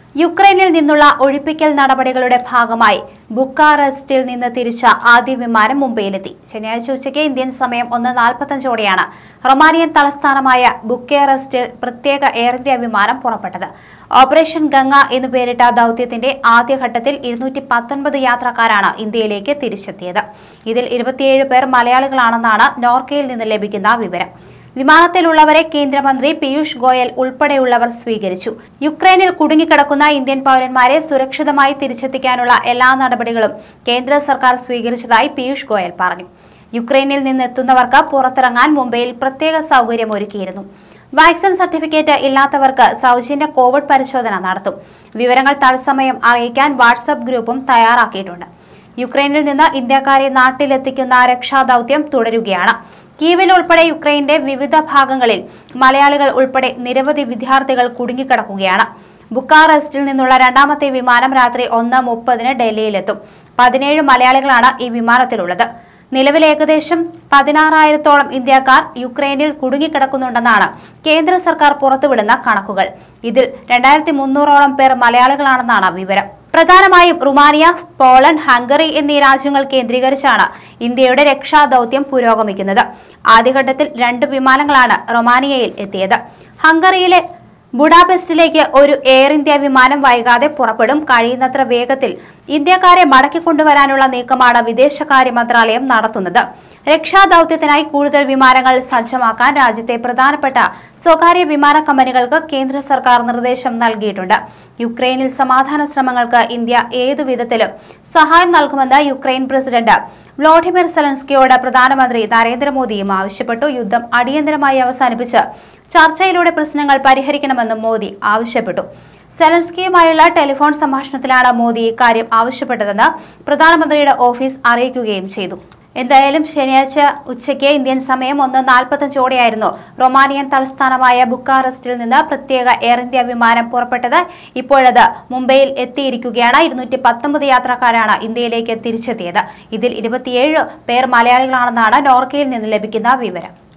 യുക്രൈനിൽ നിന്നുള്ള ഒഴിപ്പിക്കൽ നടപടികളുടെ ഭാഗമായി ബുക്കാറസ്റ്റിൽ നിന്ന് തിരിച്ച ആദ്യ വിമാനം മുംബൈയിലെത്തി ശനിയാഴ്ച ഉച്ചയ്ക്ക് ഇന്ത്യൻ സമയം ഒന്ന് നാൽപ്പത്തഞ്ചോടെയാണ് റൊമാനിയൻ തലസ്ഥാനമായ ബുക്കേറസ്റ്റിൽ പ്രത്യേക എയർ ഇന്ത്യ വിമാനം പുറപ്പെട്ടത് ഓപ്പറേഷൻ ഗംഗ എന്നു പേരിട്ട ദൌത്യത്തിന്റെ ആദ്യഘട്ടത്തിൽ ഇരുന്നൂറ്റി പത്തൊൻപത് യാത്രക്കാരാണ് ഇന്ത്യയിലേക്ക് തിരിച്ചെത്തിയത് ഇതിൽ ഇരുപത്തിയേഴ് പേർ മലയാളികളാണെന്നാണ് നോർക്കയിൽ നിന്ന് ലഭിക്കുന്ന വിവരം വിമാനത്തിലുള്ളവരെ കേന്ദ്രമന്ത്രി പീയൂഷ് ഗോയൽ ഉൾപ്പെടെയുള്ളവർ സ്വീകരിച്ചു യുക്രൈനിൽ കുടുങ്ങിക്കിടക്കുന്ന ഇന്ത്യൻ പൗരന്മാരെ സുരക്ഷിതമായി തിരിച്ചെത്തിക്കാനുള്ള എല്ലാ നടപടികളും കേന്ദ്ര സർക്കാർ സ്വീകരിച്ചതായി പീയൂഷ് ഗോയൽ പറഞ്ഞു യുക്രൈനിൽ നിന്നെത്തുന്നവർക്ക് പുറത്തിറങ്ങാൻ മുംബൈയിൽ പ്രത്യേക സൗകര്യം ഒരുക്കിയിരുന്നു വാക്സിൻ സർട്ടിഫിക്കറ്റ് ഇല്ലാത്തവർക്ക് സൗജന്യ കോവിഡ് പരിശോധന നടത്തും വിവരങ്ങൾ തത്സമയം അറിയിക്കാൻ വാട്സപ്പ് ഗ്രൂപ്പും തയ്യാറാക്കിയിട്ടുണ്ട് യുക്രൈനിൽ നിന്ന് ഇന്ത്യക്കാരെ നാട്ടിലെത്തിക്കുന്ന രക്ഷാദൌത്യം തുടരുകയാണ് കീവിൽ ഉൾപ്പെടെ യുക്രൈന്റെ വിവിധ ഭാഗങ്ങളിൽ മലയാളികൾ ഉൾപ്പെടെ നിരവധി വിദ്യാർത്ഥികൾ കുടുങ്ങിക്കിടക്കുകയാണ് ബുക്കാറസ്റ്റിൽ നിന്നുള്ള രണ്ടാമത്തെ വിമാനം രാത്രി ഒന്ന് മുപ്പതിന് ഡൽഹിയിലെത്തും പതിനേഴ് മലയാളികളാണ് ഈ വിമാനത്തിലുള്ളത് നിലവിൽ ഏകദേശം പതിനാറായിരത്തോളം ഇന്ത്യക്കാർ യുക്രൈനിൽ കുടുങ്ങിക്കിടക്കുന്നുണ്ടെന്നാണ് കേന്ദ്ര സർക്കാർ പുറത്തുവിടുന്ന കണക്കുകൾ ഇതിൽ രണ്ടായിരത്തി മുന്നൂറോളം പേർ മലയാളികളാണെന്നാണ് വിവരം പ്രധാനമായും റുമാനിയ പോളണ്ട് ഹംഗറി എന്നീ രാജ്യങ്ങൾ കേന്ദ്രീകരിച്ചാണ് ഇന്ത്യയുടെ രക്ഷാദൌത്യം പുരോഗമിക്കുന്നത് ആദ്യഘട്ടത്തിൽ രണ്ട് വിമാനങ്ങളാണ് റൊമാനിയയിൽ എത്തിയത് ഹംഗറിയിലെ ബുഡാപെസ്റ്റിലേക്ക് ഒരു എയർ ഇന്ത്യ വിമാനം വൈകാതെ പുറപ്പെടും കഴിയുന്നത്ര വേഗത്തിൽ ഇന്ത്യക്കാരെ മടക്കിക്കൊണ്ടുവരാനുള്ള നീക്കമാണ് വിദേശകാര്യ മന്ത്രാലയം നടത്തുന്നത് രക്ഷാദൌത്യത്തിനായി കൂടുതൽ വിമാനങ്ങൾ സജ്ജമാക്കാൻ രാജ്യത്തെ പ്രധാനപ്പെട്ട സ്വകാര്യ വിമാന കമ്പനികൾക്ക് കേന്ദ്ര സർക്കാർ നിർദ്ദേശം നൽകിയിട്ടുണ്ട് യുക്രൈനിൽ സമാധാന ശ്രമങ്ങൾക്ക് ഇന്ത്യ ഏതു വിധത്തിലും സഹായം നൽകുമെന്ന് യുക്രൈൻ പ്രസിഡന്റ് വ്ളോഡിമിർ സെലൻസ്കിയോട് പ്രധാനമന്ത്രി നരേന്ദ്രമോദിയും ആവശ്യപ്പെട്ടു യുദ്ധം അടിയന്തരമായി അവസാനിപ്പിച്ച് ചർച്ചയിലൂടെ പ്രശ്നങ്ങൾ പരിഹരിക്കണമെന്നും മോദി ആവശ്യപ്പെട്ടു സെലൻസ്കിയുമായുള്ള ടെലിഫോൺ സംഭാഷണത്തിലാണ് മോദി ഇക്കാര്യം ആവശ്യപ്പെട്ടതെന്ന് പ്രധാനമന്ത്രിയുടെ ഓഫീസ് അറിയിക്കുകയും ചെയ്തു എന്തായാലും ശനിയാഴ്ച ഉച്ചയ്ക്ക് ഇന്ത്യൻ സമയം ഒന്ന് നാൽപ്പത്തഞ്ചോടെയായിരുന്നു റൊമാനിയൻ തലസ്ഥാനമായ ബുക്കാറസ്റ്റിൽ നിന്ന് പ്രത്യേക എയർ ഇന്ത്യ വിമാനം പുറപ്പെട്ടത് ഇപ്പോഴത് മുംബൈയിൽ എത്തിയിരിക്കുകയാണ് ഇരുന്നൂറ്റി പത്തൊമ്പത് യാത്രക്കാരാണ് ഇന്ത്യയിലേക്ക് തിരിച്ചെത്തിയത് ഇതിൽ ഇരുപത്തിയേഴ് പേർ മലയാളികളാണെന്നാണ് നോർക്കയിൽ നിന്ന് ലഭിക്കുന്ന വിവരം